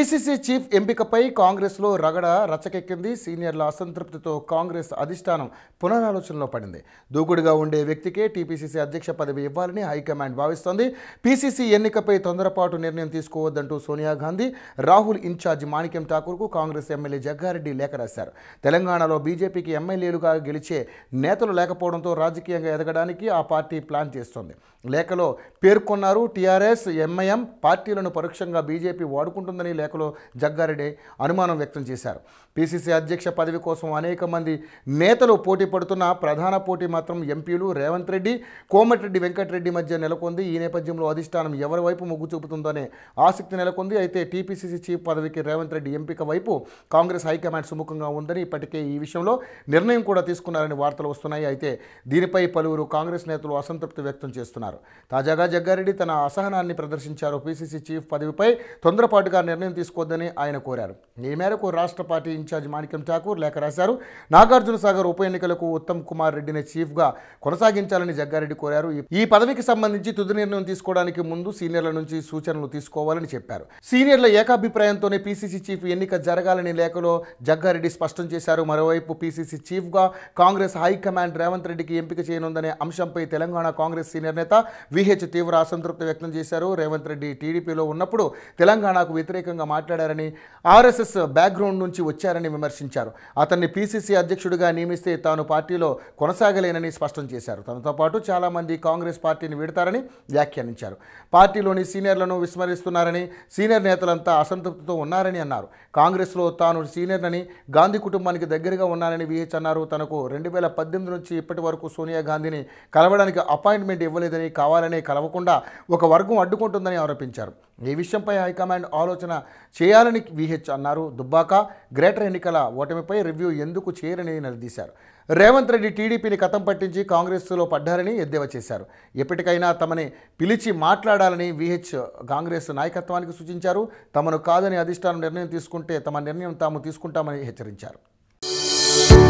PCC chief ఎంపికపై కాంగ్రెస్లో రగడ రచ్చకెక్కింది సీనియర్ల అసంతృప్తితో కాంగ్రెస్ అధిష్టానం పునరాలోచనలో పడింది దూకుడుగా ఉండే వ్యక్తికే టీపీసీసీ అధ్యక్ష పదవి ఇవ్వాలని హైకమాండ్ భావిస్తోంది పీసీసీ ఎన్నికపై తొందరపాటు నిర్ణయం తీసుకోవద్దంటూ సోనియా గాంధీ రాహుల్ ఇన్ఛార్జ్ మాణిక్యం ఠాకూర్కు కాంగ్రెస్ ఎమ్మెల్యే జగ్గారెడ్డి లేఖ రాశారు తెలంగాణలో బీజేపీకి ఎమ్మెల్యేలుగా గెలిచే నేతలు లేకపోవడంతో రాజకీయంగా ఎదగడానికి ఆ పార్టీ ప్లాన్ చేస్తోంది లేఖలో పేర్కొన్నారు టీఆర్ఎస్ ఎంఐఎం పార్టీలను పరోక్షంగా బీజేపీ వాడుకుంటుందని లేఖలో జగ్గారెడ్డి అనుమానం వ్యక్తం చేశారు పీసీసీ అధ్యక్ష పదవి కోసం అనేక మంది నేతలు పోటీ పడుతున్న ప్రధాన పోటీ మాత్రం ఎంపీలు రేవంత్ రెడ్డి కోమటిరెడ్డి వెంకటరెడ్డి మధ్య నెలకొంది ఈ నేపథ్యంలో అధిష్టానం ఎవరి వైపు మొగ్గు చూపుతుందనే ఆసక్తి నెలకొంది అయితే టీపీసీసీ చీఫ్ పదవికి రేవంత్ రెడ్డి ఎంపిక వైపు కాంగ్రెస్ హైకమాండ్ సుముఖంగా ఉందని ఇప్పటికే ఈ విషయంలో నిర్ణయం కూడా తీసుకున్నారని వార్తలు వస్తున్నాయి అయితే దీనిపై పలువురు కాంగ్రెస్ నేతలు అసంతృప్తి వ్యక్తం చేస్తున్నారు తాజాగా జగ్గారెడ్డి తన అసహనాన్ని ప్రదర్శించారు పీసీసీ చీఫ్ పదవిపై తొందరపాటుగా నిర్ణయం తీసుకోవద్దని ఆయన కోరారు ఈ మేరకు రాష్ట్ర పార్టీ ఇన్ఛార్జ్ మాణిక్యం ఠాకూర్ లేఖ రాశారు నాగార్జున సాగర్ ఉప ఎన్నికలకు ఉత్తమ్ కుమార్ రెడ్డిని చీఫ్గా కొనసాగించాలని జగ్గారెడ్డి కోరారు ఈ- ఈ పదవికి సంబంధించి తుది నిర్ణయం తీసుకోవడానికి ముందు సీనియర్ల నుంచి సూచనలు తీసుకోవాలని చెప్పారు సీనియర్ల ఏకాభిప్రాయంతోనే పీసీసీ చీఫ్ ఎన్నిక జరగాలని లేఖలో జగ్గారెడ్డి స్పష్టం చేశారు మరోవైపు పీసీసీ చీఫ్గా కాంగ్రెస్ హైకమాండ్ రేవంత్ రెడ్డికి ఎంపిక చేయనుందనే అంశంపై తెలంగాణ కాంగ్రెస్ సీనియర్ నేత విహెచ్ తీవ్ర అసంతృప్తి వ్యక్తం చేశారు రేవంత్ రెడ్డి టీడీపీలో ఉన్నప్పుడు తెలంగాణకు వ్యతిరేకంగా మాట్లాడారని ఆర్ఎస్ఎస్ బ్యాక్గ్రౌండ్ నుంచి వచ్చారని విమర్శించారు అతన్ని పీసీసీ అధ్యక్షుడిగా నియమిస్తే తాను పార్టీలో కొనసాగలేనని స్పష్టం చేశారు తనతో పాటు చాలామంది కాంగ్రెస్ పార్టీని విడతారని వ్యాఖ్యానించారు పార్టీలోని సీనియర్లను విస్మరిస్తున్నారని సీనియర్ నేతలంతా అసంతృప్తితో ఉన్నారని అన్నారు కాంగ్రెస్లో తాను సీనియర్నని గాంధీ కుటుంబానికి దగ్గరగా ఉన్నానని విహెచ్ అన్నారు తనకు రెండు వేల పద్దెనిమిది నుంచి ఇప్పటి వరకు సోనియా గాంధీని కలవడానికి అపాయింట్మెంట్ ఇవ్వలేదని కావాలనే కలవకుండా ఒక వర్గం అడ్డుకుంటుందని ఆరోపించారు ఈ విషయంపై హైకమాండ్ ఆలోచన చేయాలని విహెచ్ అన్నారు దుబ్బాక గ్రేటర్ ఎన్నికల ఓటమిపై రివ్యూ ఎందుకు చేయరని నిలదీశారు రేవంత్ రెడ్డి టీడీపీని కథం పట్టించి కాంగ్రెస్లో పడ్డారని ఎద్దేవా చేశారు ఎప్పటికైనా తమని పిలిచి మాట్లాడాలని విహెచ్ కాంగ్రెస్ నాయకత్వానికి సూచించారు తమను కాదని అధిష్టానం నిర్ణయం తీసుకుంటే తమ నిర్ణయం తాము తీసుకుంటామని హెచ్చరించారు